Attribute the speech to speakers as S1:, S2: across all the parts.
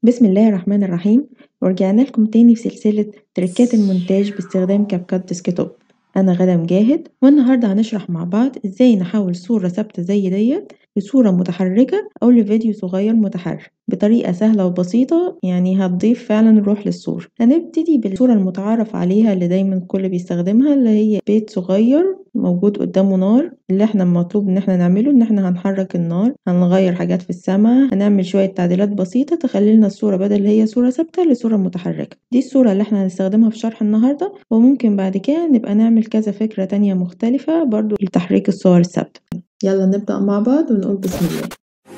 S1: بسم الله الرحمن الرحيم ورجعنا لكم تاني في سلسلة تريكات المونتاج باستخدام كاب كات ديسكتوب أنا غدا مجاهد والنهاردة هنشرح مع بعض إزاي نحول صورة ثابتة زي ديت لصورة متحركة أو لفيديو صغير متحرك بطريقة سهلة وبسيطة يعني هتضيف فعلا روح للصورة هنبتدي بالصورة المتعارف عليها اللي دايما الكل بيستخدمها اللي هي بيت صغير موجود قدامه نار اللي احنا المطلوب ان احنا نعمله ان احنا هنحرك النار هنغير حاجات في السماء هنعمل شوية تعديلات بسيطة تخلي لنا الصورة بدل هي صورة ثابتة لصورة متحركة دي الصورة اللي احنا هنستخدمها في شرح النهاردة وممكن بعد كده نبقى نعمل كذا فكرة تانية مختلفة برضو لتحريك الصور الثابتة يلا نبدأ مع بعض ونقول بسم الله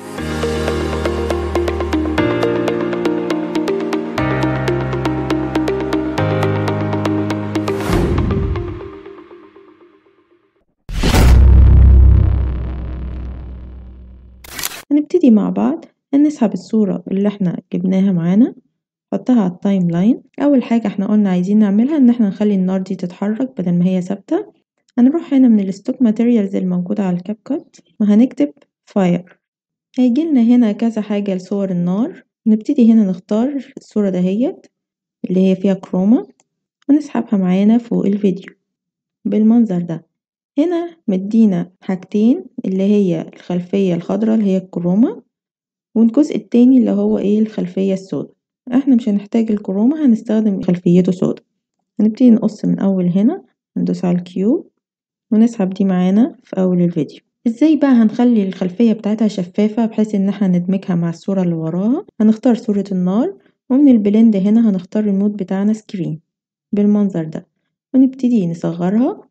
S1: هنبتدي مع بعض نسحب الصورة اللي احنا جبناها معانا نحطها على التايم لاين أول حاجة احنا قلنا عايزين نعملها إن احنا نخلي النار دي تتحرك بدل ما هي ثابتة هنروح هنا من الستوك ماتيريالز الموجودة على الكاب كات وهنكتب فاير هيجيلنا هنا كذا حاجة لصور النار نبتدي هنا نختار الصورة دهيت اللي هي فيها كروما ونسحبها معانا فوق الفيديو بالمنظر ده هنا مدينا حاجتين اللي هي الخلفية الخضراء اللي هي الكروما والجزء التاني اللي هو ايه الخلفية السوداء احنا مش هنحتاج الكروما هنستخدم خلفيته سوداء هنبتدي نقص من اول هنا ندوس على الكيو ونسحب دي معانا في اول الفيديو ازاي بقى هنخلي الخلفية بتاعتها شفافة بحيث ان احنا ندمجها مع الصورة اللي وراها هنختار صورة النار ومن البلند هنا هنختار المود بتاعنا سكرين بالمنظر ده ونبتدي نصغرها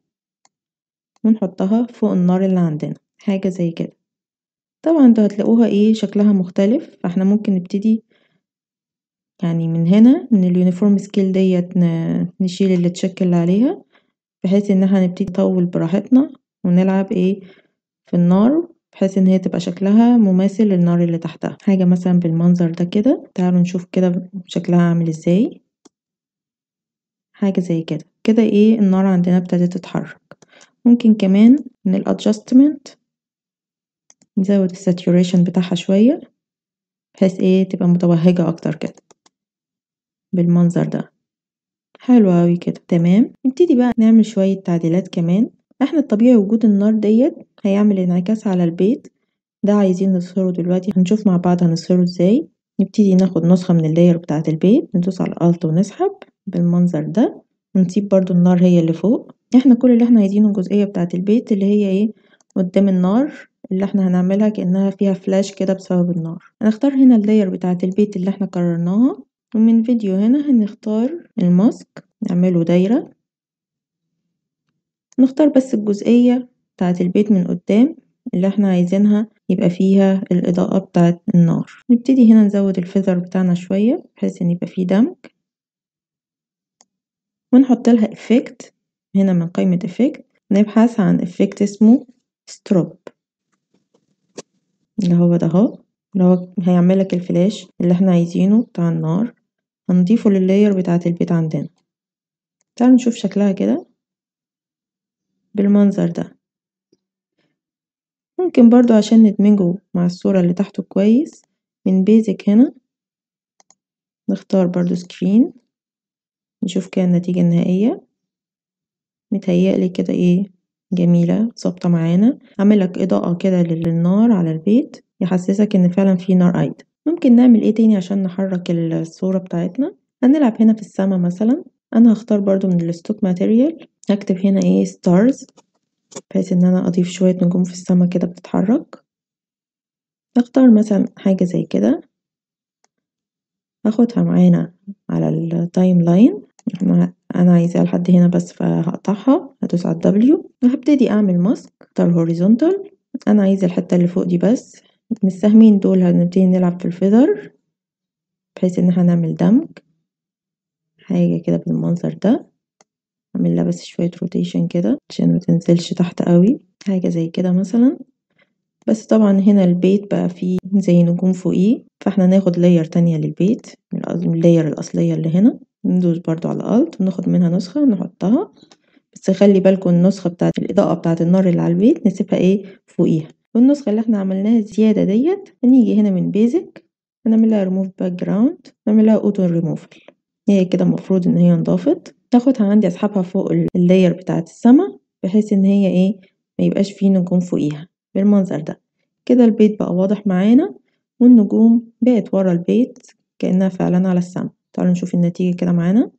S1: ونحطها فوق النار اللي عندنا حاجة زي كده طبعا انتوا هتلاقوها ايه شكلها مختلف فاحنا ممكن نبتدي يعني من هنا من اليونيفورم سكيل ديت نشيل اللي تشكل عليها بحيث ان احنا نبتدي نطول براحتنا ونلعب ايه في النار بحيث ان هي تبقى شكلها مماثل للنار اللي تحتها حاجة مثلا بالمنظر ده كده تعالوا نشوف كده شكلها عامل ازاي حاجة زي كده كده ايه النار عندنا ابتدت تتحرك ممكن كمان من الادجستمنت نزود الساتوريشن بتاعها شوية بحيث ايه تبقى متوهجة اكتر كده بالمنظر ده حلو اوي كده تمام نبتدي بقى نعمل شوية تعديلات كمان احنا الطبيعي وجود النار ديت هيعمل انعكاس على البيت ده عايزين نصهره دلوقتي هنشوف مع بعض هنصهره ازاي نبتدي ناخد نسخة من اللاير بتاعة البيت ندوس على الالت ونسحب بالمنظر ده ونسيب برضو النار هي اللي فوق احنا كل اللي احنا عايزينه الجزئية بتاعة البيت اللي هي ايه قدام النار اللي احنا هنعملها كأنها فيها فلاش كده بسبب النار هنختار هنا اللاير بتاعة البيت اللي احنا قررناها ومن فيديو هنا هنختار الماسك نعمله دايرة نختار بس الجزئية بتاعة البيت من قدام اللي احنا عايزينها يبقى فيها الإضاءة بتاعة النار نبتدي هنا نزود الفيذر بتاعنا شوية بحيث ان يبقى فيه دمج ونحط لها افكت هنا من قائمة افكت نبحث عن افكت اسمه ستروب اللي هو ده اهو اللي هو هيعملك الفلاش اللي احنا عايزينه بتاع النار هنضيفه لللاير بتاعة البيت عندنا تعالوا نشوف شكلها كده بالمنظر ده ممكن برضو عشان ندمجه مع الصورة اللي تحته كويس من بيزك هنا نختار برضو سكرين نشوف كده النتيجة النهائية متهيألي كده ايه جميلة ظابطة معانا عاملك إضاءة كده للنار على البيت يحسسك ان فعلا في نار قايدة ممكن نعمل ايه تاني عشان نحرك الصورة بتاعتنا هنلعب هنا في السما مثلا انا هختار برضو من الستوك ماتيريال هكتب هنا ايه ستارز بحيث ان انا اضيف شوية نجوم في السما كده بتتحرك اختار مثلا حاجة زي كده هاخدها معانا على التايم لاين انا عايزاها لحد هنا بس فهقطعها هدوس على الدبليو وهبتدي اعمل ماسك اختار هوريزونتال انا عايزة الحتة اللي فوق دي بس من السهمين دول هنبتدي نلعب في الفيذر بحيث ان احنا نعمل دمج حاجة كده بالمنظر ده اعمل لها بس شوية روتيشن كده عشان متنزلش تحت قوي حاجة زي كده مثلا بس طبعا هنا البيت بقى فيه زي نجوم فوقيه فاحنا ناخد لاير تانية للبيت اللاير الأصلية اللي هنا ندوس برضو على الت وناخد منها نسخة نحطها بس خلي بالكم النسخة بتاعت الإضاءة بتاعت النار اللي على البيت نسيبها ايه فوقيها والنسخة اللي احنا عملناها زيادة ديت هنيجي هنا من بيزك هنعملها ريموف باك جراوند نعملها اوتو ريموفل هي كده المفروض ان هي انضافت هاخدها عندي اسحبها فوق اللاير بتاعة السما بحيث ان هي ايه ميبقاش فيه نجوم فوقيها بالمنظر ده كده البيت بقى واضح معانا والنجوم بقت ورا البيت كأنها فعلا على السما تعالوا نشوف النتيجة كده معانا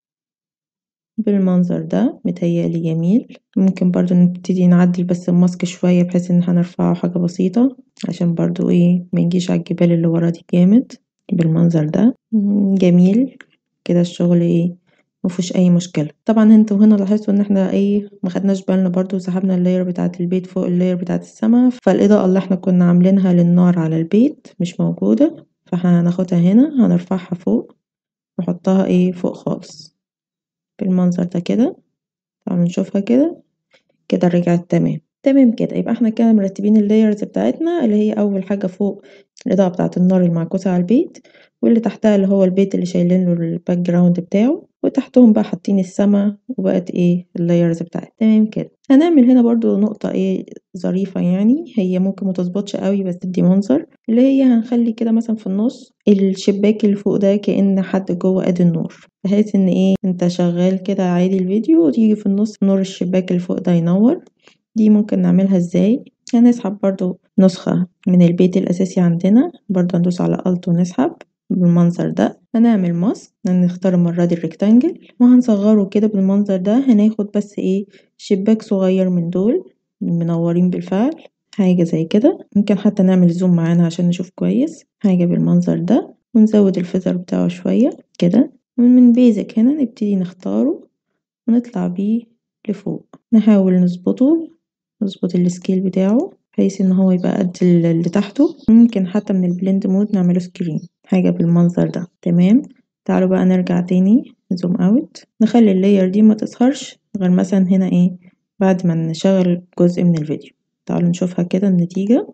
S1: بالمنظر ده متهيألي جميل ممكن برضو نبتدي نعدل بس الماسك شوية بحيث ان احنا نرفعه حاجة بسيطة عشان برضو ايه منجيش على الجبال اللي ورا دي جامد بالمنظر ده جميل كده الشغل ايه مفيهوش اي مشكلة طبعا انتوا هنا لاحظتوا ان احنا ايه مخدناش بالنا برضو وسحبنا اللاير بتاعة البيت فوق اللاير بتاعة السما فالاضاءة اللي احنا كنا عاملينها للنار على البيت مش موجودة فاحنا هناخدها هنا هنرفعها فوق نحطها ايه فوق خالص بالمنظر ده كده تعالوا نشوفها كده كده رجعت تمام تمام كده يبقى احنا كده مرتبين اللايرز بتاعتنا اللي هي اول حاجة فوق الإضاءة بتاعة النار المعكوسة على البيت واللي تحتها اللي هو البيت اللي شايلين له الباك جراوند بتاعه وتحتهم بقى حاطين السما وبقت ايه اللايرز بتاعتنا تمام كده هنعمل هنا برضو نقطة ايه ظريفة يعني هي ممكن متظبطش قوي بس تدي منظر اللي هي هنخلي كده مثلا في النص الشباك اللي فوق ده كأن حد جوه قاد النور بحيث ان ايه انت شغال كده عادي الفيديو وتيجي في النص نور الشباك اللي فوق ده ينور دي ممكن نعملها ازاي هنسحب برضو نسخة من البيت الأساسي عندنا برضو هندوس على ألت ونسحب بالمنظر ده هنعمل ماسك هنختار المرة دي الريكتانجل وهنصغره كده بالمنظر ده هناخد بس ايه شباك صغير من دول منورين بالفعل حاجة زي كده ممكن حتى نعمل زوم معانا عشان نشوف كويس حاجة بالمنظر ده ونزود الفيزر بتاعه شوية كده ومن بيزك هنا نبتدي نختاره ونطلع بيه لفوق نحاول نظبطه نظبط السكيل بتاعه بحيث ان هو يبقى قد اللي تحته ممكن حتى من البلند مود نعمله سكرين حاجة بالمنظر ده تمام تعالوا بقى نرجع تاني زوم اوت نخلي اللاير دي ما تظهرش غير مثلا هنا ايه بعد ما نشغل جزء من الفيديو تعالوا نشوفها كده النتيجة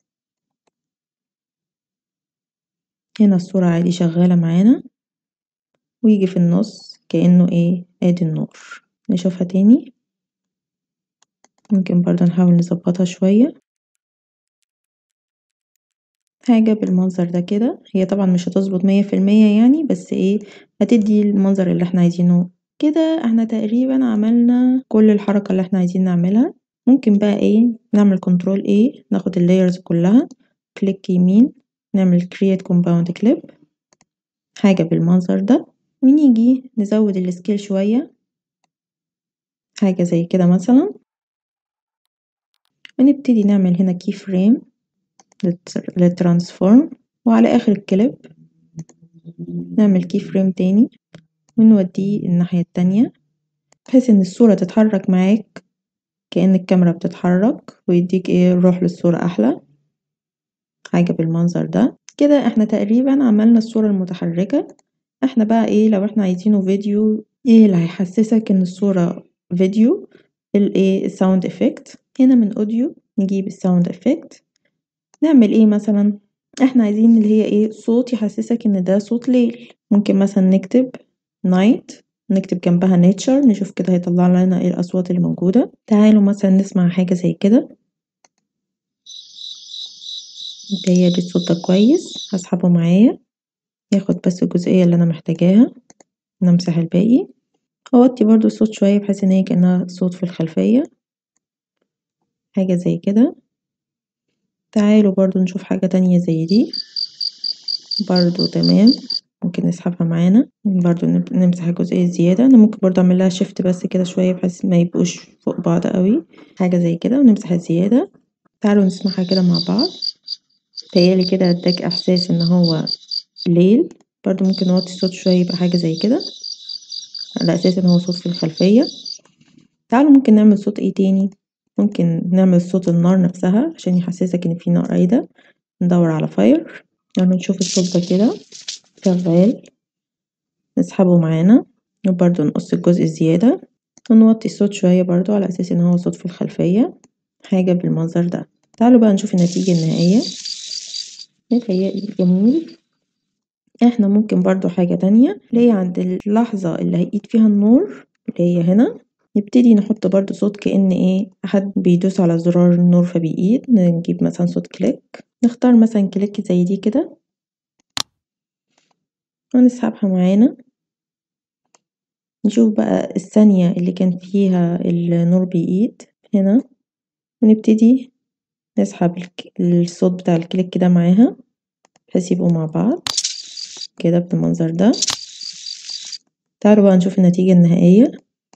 S1: هنا الصورة عادي شغالة معانا ويجي في النص كأنه ايه ادي النور نشوفها تاني ممكن برضه نحاول نظبطها شوية حاجة بالمنظر ده كده هي طبعا مش هتظبط مية في المية يعني بس ايه هتدي المنظر اللي احنا عايزينه كده احنا تقريبا عملنا كل الحركة اللي احنا عايزين نعملها ممكن بقى ايه نعمل كنترول ايه ناخد اللايرز كلها كليك يمين نعمل create compound clip حاجة بالمنظر ده ونيجي نزود السكيل شوية حاجة زي كده مثلا ونبتدي نعمل هنا كي فريم للترانسفورم وعلى آخر الكليب نعمل كي فريم تاني ونوديه الناحية التانية بحيث ان الصورة تتحرك معاك كأن الكاميرا بتتحرك ويديك ايه الروح للصورة أحلى حاجة بالمنظر ده كده احنا تقريبا عملنا الصورة المتحركة احنا بقى ايه لو احنا عايزينه فيديو ايه اللي هيحسسك ان الصورة فيديو الايه الساوند افكت هنا من اوديو نجيب الساوند افكت نعمل ايه مثلا احنا عايزين اللي هي ايه صوت يحسسك ان ده صوت ليل ممكن مثلا نكتب نايت نكتب جنبها نيتشر نشوف كده هيطلع لنا ايه الاصوات اللي موجودة تعالوا مثلا نسمع حاجة زي كده متهيألي الصوت ده كويس هسحبه معايا ياخد بس الجزئية اللي انا محتاجاها نمسح الباقي اوطي برضو الصوت شوية بحيث ان هي كأنها صوت في الخلفية حاجة زي كده تعالوا برضو نشوف حاجة تانية زي دي برضو تمام ممكن نسحبها معانا برضو نمسح الجزئية الزيادة انا ممكن برضو اعمل لها شيفت بس كده شوية بحيث ما يبقوش فوق بعض قوي حاجة زي كده ونمسح الزيادة تعالوا نسمعها كده مع بعض تهيألي كده اداك احساس ان هو ليل برضو ممكن نوطي الصوت شوية يبقى حاجة زي كده على اساس ان هو صوت في الخلفية تعالوا ممكن نعمل صوت ايه تاني ممكن نعمل صوت النار نفسها عشان يحسسك ان في نار قايدة ندور على فاير يعني نشوف الصوت ده كده شغال نسحبه معانا وبرضو نقص الجزء الزيادة ونوطي الصوت شوية برضو على أساس إن هو صوت في الخلفية حاجة بالمنظر ده تعالوا بقى نشوف النتيجة النهائية متهيألي جميل احنا ممكن برضو حاجة تانية اللي هي عند اللحظة اللي هيقيد فيها النور اللي هي هنا نبتدي نحط برضو صوت كأن ايه حد بيدوس على زرار النور فبيقيد نجيب مثلا صوت كليك نختار مثلا كليك زي دي كده هنسحبها معانا نشوف بقى الثانية اللي كان فيها النور بيقيد هنا ونبتدي نسحب الصوت بتاع الكليك ده معاها بحيث يبقوا مع بعض كده بالمنظر ده تعالوا بقى نشوف النتيجة النهائية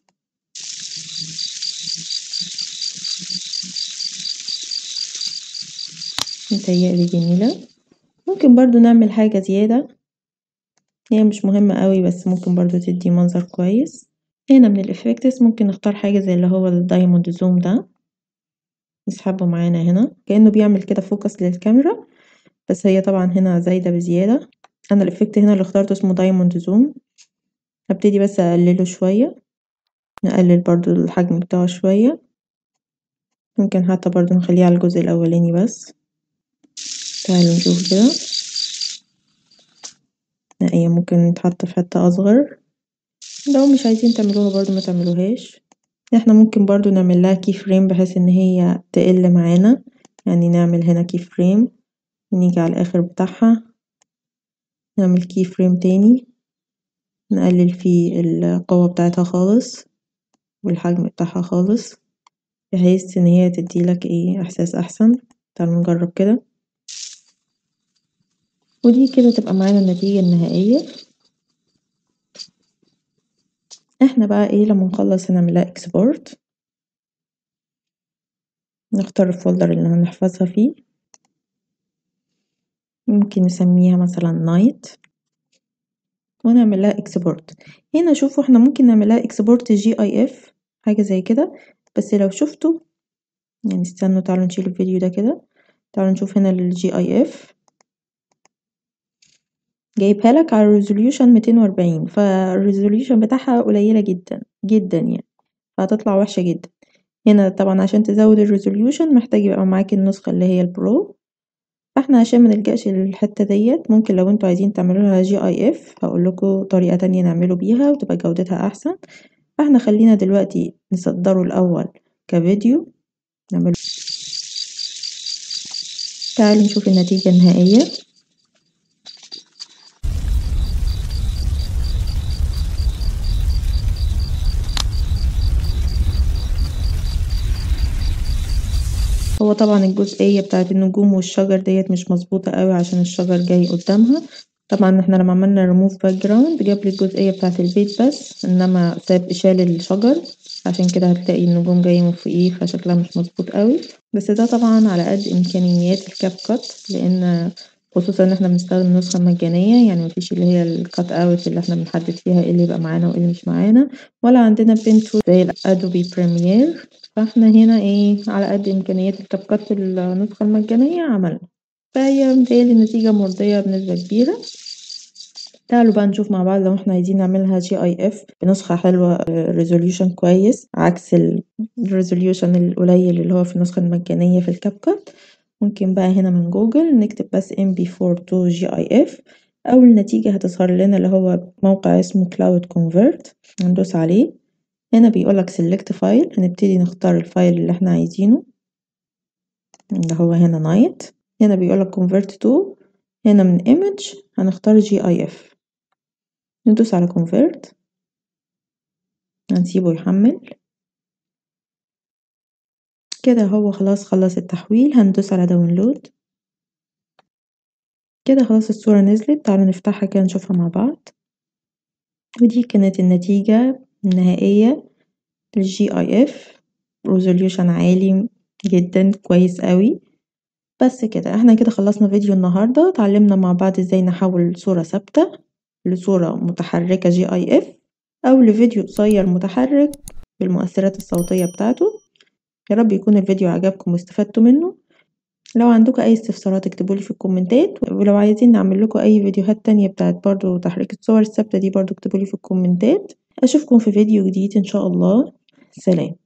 S1: متهيألي جميلة ممكن برضو نعمل حاجة زيادة هي مش مهمة قوي بس ممكن برضو تدي منظر كويس هنا من الإفكتس ممكن نختار حاجة زي اللي هو الدايموند زوم ده نسحبه معانا هنا كأنه بيعمل كده فوكس للكاميرا بس هي طبعا هنا زايدة بزيادة أنا الإفكت هنا اللي اخترته اسمه دايموند زوم هبتدي بس أقلله شوية نقلل برضو الحجم بتاعه شوية ممكن حتى برضو نخليه على الجزء الأولاني بس تعالوا نشوف كده هي ممكن تحط في حتة أصغر لو مش عايزين تعملوها برضو ما تعملوهاش احنا ممكن برضو نعمل لها كي فريم بحيث ان هي تقل معانا يعني نعمل هنا كي فريم ونيجي على الآخر بتاعها نعمل كي فريم تاني نقلل فيه القوة بتاعتها خالص والحجم بتاعها خالص بحيث ان هي تديلك ايه احساس احسن تعالوا نجرب كده ودي كده تبقى معانا النتيجة النهائية احنا بقى ايه لما نخلص هنعملها اكسبورت نختار الفولدر اللي هنحفظها فيه ممكن نسميها مثلا نايت ونعمل لها اكسبورت هنا شوفوا احنا ممكن نعمل لها اكسبورت جي اي اف حاجة زي كده بس لو شفتوا يعني استنوا تعالوا نشيل الفيديو ده كده تعالوا نشوف هنا الجي اي اف جايبها لك على الريزوليوشن 240 فالريزوليوشن بتاعها قليلة جدا جدا يعني فهتطلع وحشة جدا هنا طبعا عشان تزود الريزوليوشن محتاج يبقى معاك النسخة اللي هي البرو فاحنا عشان منلجأش للحتة ديت ممكن لو انتوا عايزين تعملوا لها جي اي اف هقولكوا طريقة تانية نعمله بيها وتبقى جودتها احسن فاحنا خلينا دلوقتي نصدره الاول كفيديو نعمله تعالوا نشوف النتيجة النهائية هو طبعا الجزئية بتاعت النجوم والشجر ديت مش مظبوطة قوي عشان الشجر جاي قدامها طبعا احنا لما عملنا ريموف باك جراوند جاب لي الجزئية بتاعت البيت بس انما ساب شال الشجر عشان كده هتلاقي النجوم جاية من فوقيه فشكلها مش مظبوط قوي بس ده طبعا على قد امكانيات الكاب كات لان خصوصا ان احنا بنستخدم النسخة المجانية يعني مفيش اللي هي الكات اوت اللي احنا بنحدد فيها ايه اللي يبقى معانا وايه اللي مش معانا ولا عندنا بين تول زي الادوبي بريمير فاحنا هنا ايه على قد امكانيات الكاب كات النسخة المجانية عملنا فهي متهيألي النتيجة مرضية بنسبة كبيرة تعالوا بقى نشوف مع بعض لو احنا عايزين نعملها جي اي اف بنسخة حلوة ريزوليوشن كويس عكس الريزوليوشن القليل اللي هو في النسخة المجانية في الكاب كات ممكن بقى هنا من جوجل نكتب بس mp4 to gif أول نتيجة هتظهر لنا اللي هو موقع اسمه cloud convert هندوس عليه هنا بيقولك select file هنبتدي نختار الفايل اللي احنا عايزينه اللي هو هنا night هنا بيقولك convert to هنا من image هنختار gif ندوس على convert هنسيبه يحمل كده هو خلاص خلص التحويل هندوس على داونلود كده خلاص الصورة نزلت تعالوا نفتحها كده نشوفها مع بعض ودي كانت النتيجة النهائية للجي اي اف ريزوليوشن عالي جدا كويس قوي بس كده احنا كده خلصنا فيديو النهاردة اتعلمنا مع بعض ازاي نحول صورة ثابتة لصورة متحركة جي اي اف او لفيديو قصير متحرك بالمؤثرات الصوتية بتاعته يا رب يكون الفيديو عجبكم واستفدتوا منه لو عندكم اي استفسارات اكتبولي في الكومنتات ولو عايزين نعمل لكم اي فيديوهات تانية بتاعت برضو تحريك الصور الثابتة دي برضو اكتبولي في الكومنتات اشوفكم في فيديو جديد ان شاء الله سلام